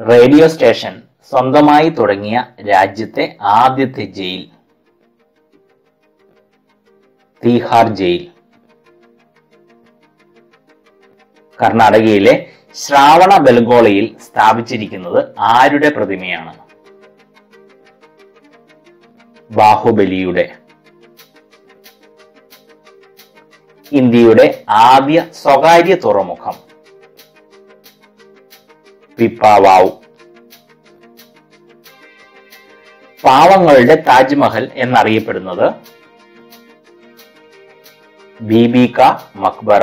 radio station സ്വന്തമായി തുടങ്ങിയ രാജ്യത്തെ ആദ്യത്തെ ജയിൽ തീഹാർ ജയിൽ കർണാടകയിലെ ശ്രാവണ ബെൽഗോളയിൽ സ്ഥാപിച്ചിരിക്കുന്നത് ആരുടെ പ്രതിമയാണ് ബാഹുബലിയുടെ ഇന്ത്യയുടെ ആദ്യ സ്വകാര്യ തുറമുഖം പിപ്പാവാവ് പാവങ്ങളുടെ താജ്മഹൽ എന്നറിയപ്പെടുന്നത് ബീബി കാ മക്ബറ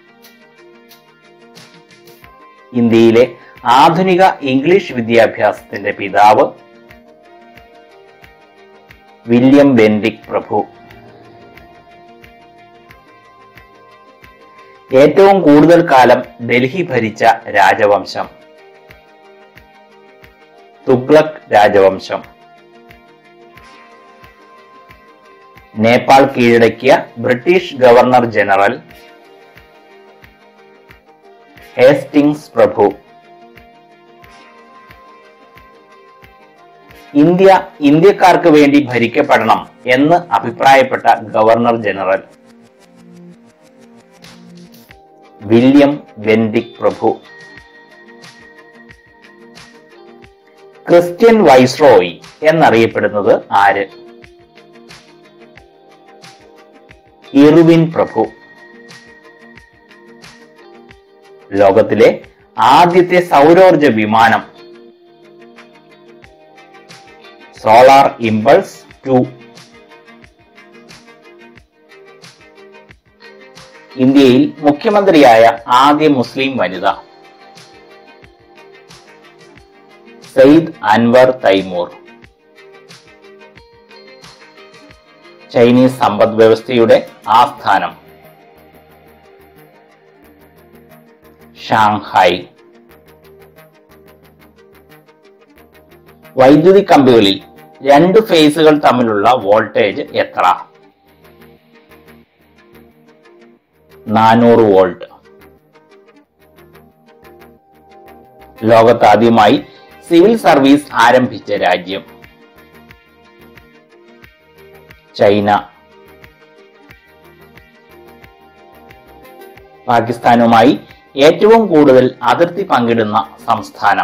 ഇന്ത്യയിലെ ആധുനിക ഇംഗ്ലീഷ് വിദ്യാഭ്യാസത്തിന്റെ പിതാവ് വില്യം ബെൻഡിക് പ്രഭു ഏറ്റവും കൂടുതൽ കാലം ഡൽഹി ഭരിച്ച രാജവംശം തുഗ്ലക് രാജവംശം നേപ്പാൾ കീഴടക്കിയ ബ്രിട്ടീഷ് ഗവർണർ ജനറൽ ഹേസ്റ്റിംഗ്സ് പ്രഭു ഇന്ത്യ ഇന്ത്യക്കാർക്ക് വേണ്ടി ഭരിക്കപ്പെടണം എന്ന് അഭിപ്രായപ്പെട്ട ഗവർണർ ജനറൽ വില്യം വെൻഡിക് പ്രഭു ക്രിസ്ത്യൻ വൈസ്രോയി എന്നറിയപ്പെടുന്നത് ആര് ഇർവിൻ പ്രഭു ലോകത്തിലെ ആദ്യത്തെ സൗരോർജ വിമാനം സോളാർ ഇമ്പൾസ് ടു ഇന്ത്യയിൽ മുഖ്യമന്ത്രിയായ ആദ്യ മുസ്ലിം വനിത സയ്യിദ് അൻവർ തൈമൂർ ചൈനീസ് സമ്പദ് വ്യവസ്ഥയുടെ ആസ്ഥാനം ഷാങ്ഹായ് വൈദ്യുതി കമ്പികളിൽ രണ്ട് ഫേസുകൾ തമ്മിലുള്ള വോൾട്ടേജ് എത്ര നാനൂറ് വോൾട്ട് ലോകത്താദ്യമായി സിവിൽ സർവീസ് ആരംഭിച്ച രാജ്യം ചൈന പാകിസ്ഥാനുമായി ഏറ്റവും കൂടുതൽ അതിർത്തി പങ്കിടുന്ന സംസ്ഥാനം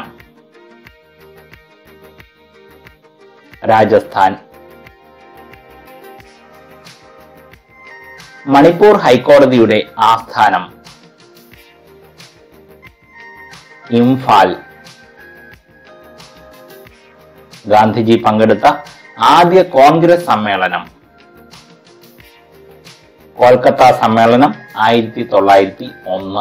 രാജസ്ഥാൻ മണിപ്പൂർ ഹൈക്കോടതിയുടെ ആസ്ഥാനം ഇംഫാൽ ഗാന്ധിജി പങ്കെടുത്ത ആദ്യ കോൺഗ്രസ് സമ്മേളനം കൊൽക്കത്ത സമ്മേളനം ആയിരത്തി തൊള്ളായിരത്തി ഒന്ന്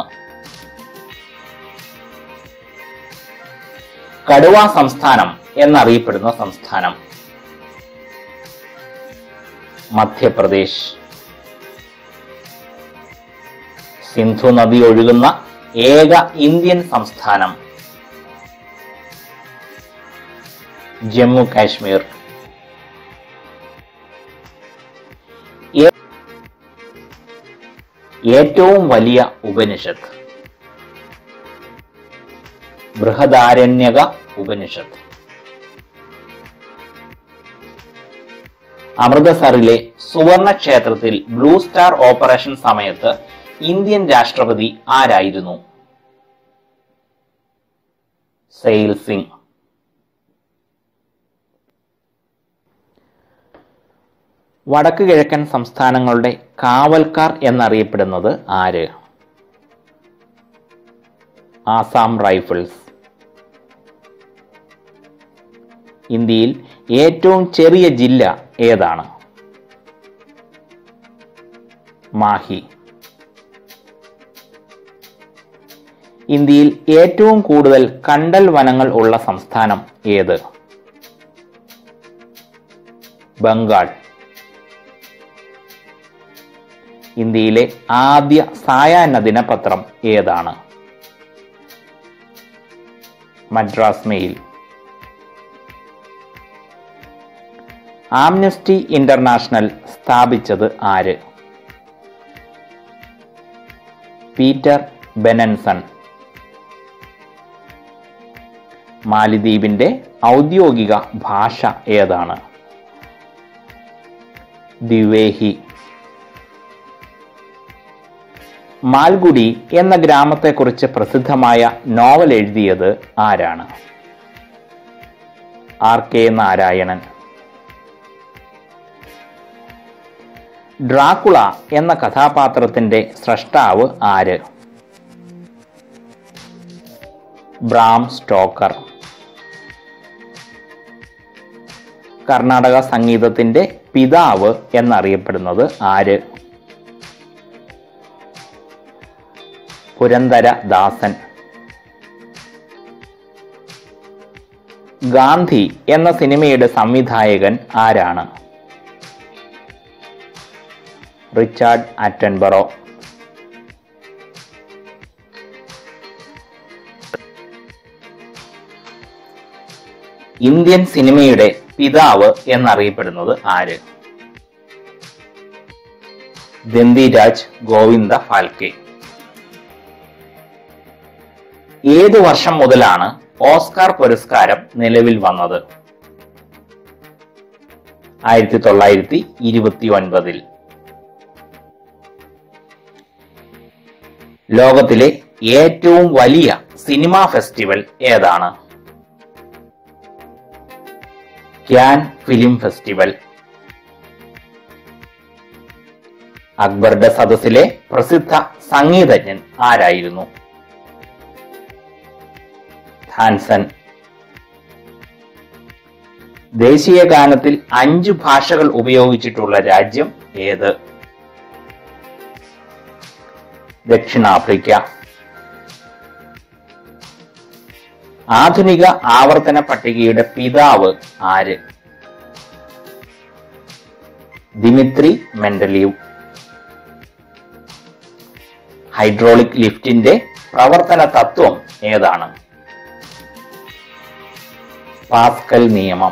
കടുവ സംസ്ഥാനം എന്നറിയപ്പെടുന്ന സംസ്ഥാനം മധ്യപ്രദേശ് സിന്ധു നദി ഒഴുകുന്ന ഏക ഇന്ത്യൻ സംസ്ഥാനം ജമ്മു കാശ്മീർ ഏ- ഏറ്റവും വലിയ ഉപനിഷത്ത് ബൃഹദാരണ്യക ഉപനിഷത്ത് അമൃതസറിലെ സുവർണ ക്ഷേത്രത്തിൽ ബ്ലൂ സ്റ്റാർ ഓപ്പറേഷൻ സമയത്ത് ഇന്ത്യൻ രാഷ്ട്രപതി ആരായിരുന്നു സെയിൽ സിംഗ് വടക്ക് കിഴക്കൻ സംസ്ഥാനങ്ങളുടെ കാവൽക്കാർ എന്നറിയപ്പെടുന്നത് ആര് ആസാം റൈഫിൾസ് ഇന്ത്യയിൽ ഏറ്റവും ചെറിയ ജില്ല ഏതാണ് മാഹി ഇന്ത്യയിൽ ഏറ്റവും കൂടുതൽ കണ്ടൽ വനങ്ങൾ ഉള്ള സംസ്ഥാനം ഏത് ബംഗാൾ ഇന്ത്യയിലെ ആദ്യ സായാഹ്ന ദിനപത്രം ഏതാണ് മദ്രാസ് മെയിൽ ആംനസ്റ്റി ഇന്റർനാഷണൽ സ്ഥാപിച്ചത് ആര് പീറ്റർ ബെനൻസൺ മാലിദ്വീപിന്റെ ഔദ്യോഗിക ഭാഷ ഏതാണ് ദിവേഹി മാൽഗുഡി എന്ന ഗ്രാമത്തെക്കുറിച്ച് പ്രസിദ്ധമായ നോവൽ എഴുതിയത് ആരാണ് ആർ കെ നാരായണൻ ഡ്രാക്കുള എന്ന കഥാപാത്രത്തിന്റെ സ്രഷ്ടാവ് ആര് ബ്രാം സ്റ്റോക്കർ കർണാടക സംഗീതത്തിന്റെ പിതാവ് എന്നറിയപ്പെടുന്നത് ആര് പുരന്ദര ദാസൻ ഗാന്ധി എന്ന സിനിമയുടെ സംവിധായകൻ ആരാണ് റിച്ചാർഡ് അറ്റൻബറോ ഇന്ത്യൻ സിനിമയുടെ പിതാവ് എന്നറിയപ്പെടുന്നത് ആര് ദന്തിരാജ് ഗോവിന്ദ ഫാൽക്കെ ഏതു വർഷം മുതലാണ് ഓസ്കാർ പുരസ്കാരം നിലവിൽ വന്നത് ആയിരത്തി തൊള്ളായിരത്തി ഇരുപത്തി ഒൻപതിൽ ലോകത്തിലെ ഏറ്റവും വലിയ സിനിമാ ഫെസ്റ്റിവൽ ഏതാണ് ക്യാൻ ഫിലിം ഫെസ്റ്റിവൽ അക്ബറുടെ സദസ്സിലെ പ്രസിദ്ധ സംഗീതജ്ഞൻ ആരായിരുന്നു ഹാൻസൻ ദേശീയ ഗാനത്തിൽ അഞ്ചു ഭാഷകൾ ഉപയോഗിച്ചിട്ടുള്ള രാജ്യം ഏത് ദക്ഷിണാഫ്രിക്ക ആധുനിക ആവർത്തന പട്ടികയുടെ പിതാവ് ആര് ദിമിത്രി മെന്റലീവ് ഹൈഡ്രോളിക് ലിഫ്റ്റിന്റെ പ്രവർത്തന തത്വം ഏതാണ് പാസ്കൽ നിയമം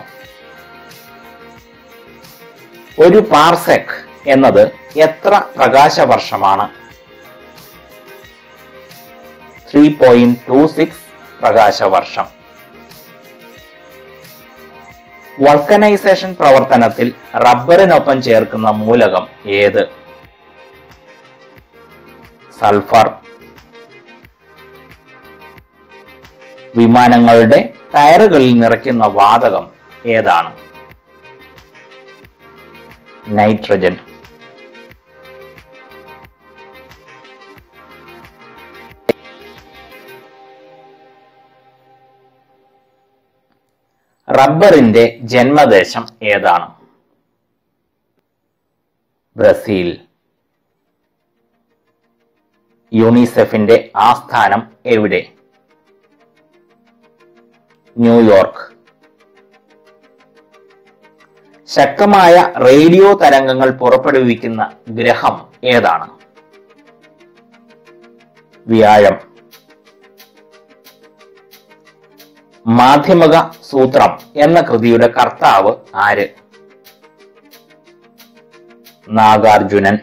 ഒരു പാർസെക് എന്നത് എത്ര പ്രകാശവർഷമാണ് ത്രീ പോയിന്റ് ടു സിക്സ് പ്രകാശവർഷം വൾക്കനൈസേഷൻ പ്രവർത്തനത്തിൽ റബ്ബറിനൊപ്പം ചേർക്കുന്ന മൂലകം ഏത് സൾഫർ വിമാനങ്ങളുടെ ടയറുകളിൽ നിറയ്ക്കുന്ന വാതകം ഏതാണ് നൈട്രജൻ റബ്ബറിന്റെ ജന്മദേശം ഏതാണ് ബ്രസീൽ യൂണിസെഫിന്റെ ആസ്ഥാനം എവിടെ ന്യൂയോർക്ക് ശക്തമായ റേഡിയോ തരംഗങ്ങൾ പുറപ്പെടുവിക്കുന്ന ഗ്രഹം ഏതാണ് വ്യാഴം മാധ്യമക സൂത്രം എന്ന കൃതിയുടെ കർത്താവ് ആര് നാഗാർജുനൻ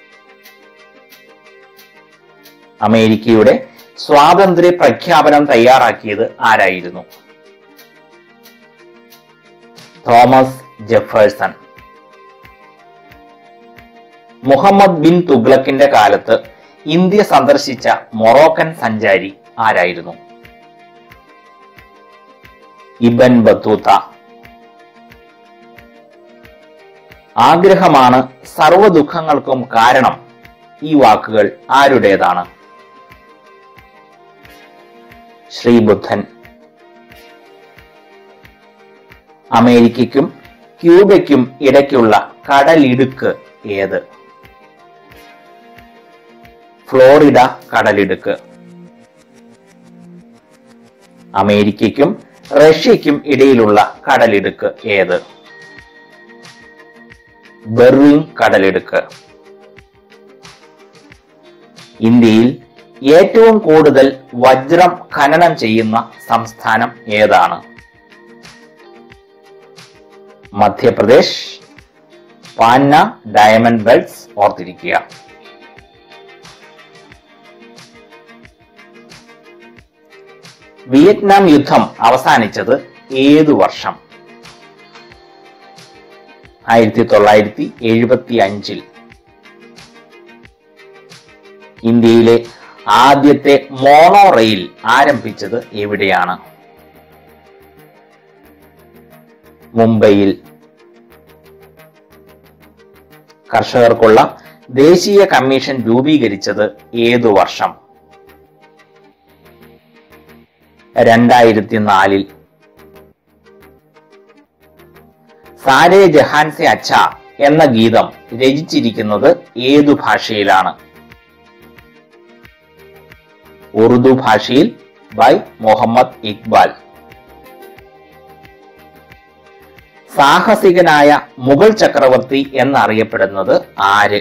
അമേരിക്കയുടെ സ്വാതന്ത്ര്യ പ്രഖ്യാപനം തയ്യാറാക്കിയത് ആരായിരുന്നു തോമസ് ജെഫേഴ്സൺ മുഹമ്മദ് ബിൻ തുഗ്ലക്കിന്റെ കാലത്ത് ഇന്ത്യ സന്ദർശിച്ച മൊറോക്കൻ സഞ്ചാരി ആരായിരുന്നു ഇബൻ ബത്തൂത്ത ആഗ്രഹമാണ് സർവ്വ ദുഃഖങ്ങൾക്കും കാരണം ഈ വാക്കുകൾ ആരുടേതാണ് ശ്രീബുദ്ധൻ അമേരിക്കയ്ക്കും ക്യൂബയ്ക്കും ഇടയ്ക്കുള്ള കടലിടുക്ക് ഏത് ഫ്ലോറിഡ കടലിടുക്ക് അമേരിക്കയ്ക്കും റഷ്യയ്ക്കും ഇടയിലുള്ള കടലിടുക്ക് ഏത് ബെർവിൻ കടലിടുക്ക് ഇന്ത്യയിൽ ഏറ്റവും കൂടുതൽ വജ്രം ഖനനം ചെയ്യുന്ന സംസ്ഥാനം ഏതാണ് മധ്യപ്രദേശ് പാന്ന ഡയമണ്ട് ബെൽറ്റ്സ് ഓർത്തിരിക്കുക വിയറ്റ്നാം യുദ്ധം അവസാനിച്ചത് ഏതു വർഷം ആയിരത്തി തൊള്ളായിരത്തി എഴുപത്തി അഞ്ചിൽ ഇന്ത്യയിലെ ആദ്യത്തെ മോണോ റെയിൽ ആരംഭിച്ചത് എവിടെയാണ് മുംബൈയിൽ കർഷകർക്കുള്ള ദേശീയ കമ്മീഷൻ രൂപീകരിച്ചത് ഏതു വർഷം രണ്ടായിരത്തി നാലിൽ സാരേ ജഹാൻ സെ അച്ഛ എന്ന ഗീതം രചിച്ചിരിക്കുന്നത് ഏതു ഭാഷയിലാണ് ഉറുദു ഭാഷയിൽ ബൈ മുഹമ്മദ് ഇക്ബാൽ സാഹസികനായ മുഗൾ ചക്രവർത്തി എന്നറിയപ്പെടുന്നത് ആര്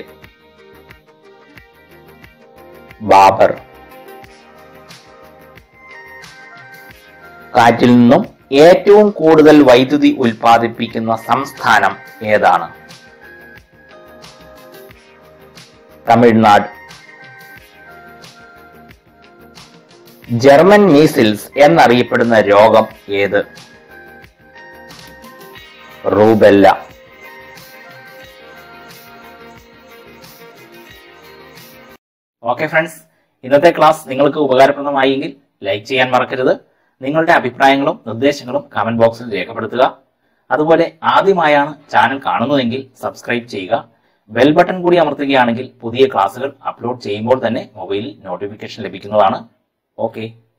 ബാബർ കാറ്റിൽ നിന്നും ഏറ്റവും കൂടുതൽ വൈദ്യുതി ഉൽപ്പാദിപ്പിക്കുന്ന സംസ്ഥാനം ഏതാണ് തമിഴ്നാട് ജർമ്മൻ മീസിൽസ് എന്നറിയപ്പെടുന്ന രോഗം ഏത് റൂബെല്ല ഓക്കെ ഫ്രണ്ട്സ് ഇന്നത്തെ ക്ലാസ് നിങ്ങൾക്ക് ഉപകാരപ്രദമായെങ്കിൽ ലൈക്ക് ചെയ്യാൻ മറക്കരുത് നിങ്ങളുടെ അഭിപ്രായങ്ങളും നിർദ്ദേശങ്ങളും കമന്റ് ബോക്സിൽ രേഖപ്പെടുത്തുക അതുപോലെ ആദ്യമായാണ് ചാനൽ കാണുന്നതെങ്കിൽ സബ്സ്ക്രൈബ് ചെയ്യുക ബെൽ ബട്ടൺ കൂടി അമർത്തുകയാണെങ്കിൽ പുതിയ ക്ലാസ്സുകൾ അപ്ലോഡ് ചെയ്യുമ്പോൾ തന്നെ മൊബൈലിൽ നോട്ടിഫിക്കേഷൻ ലഭിക്കുന്നതാണ് ഓക്കെ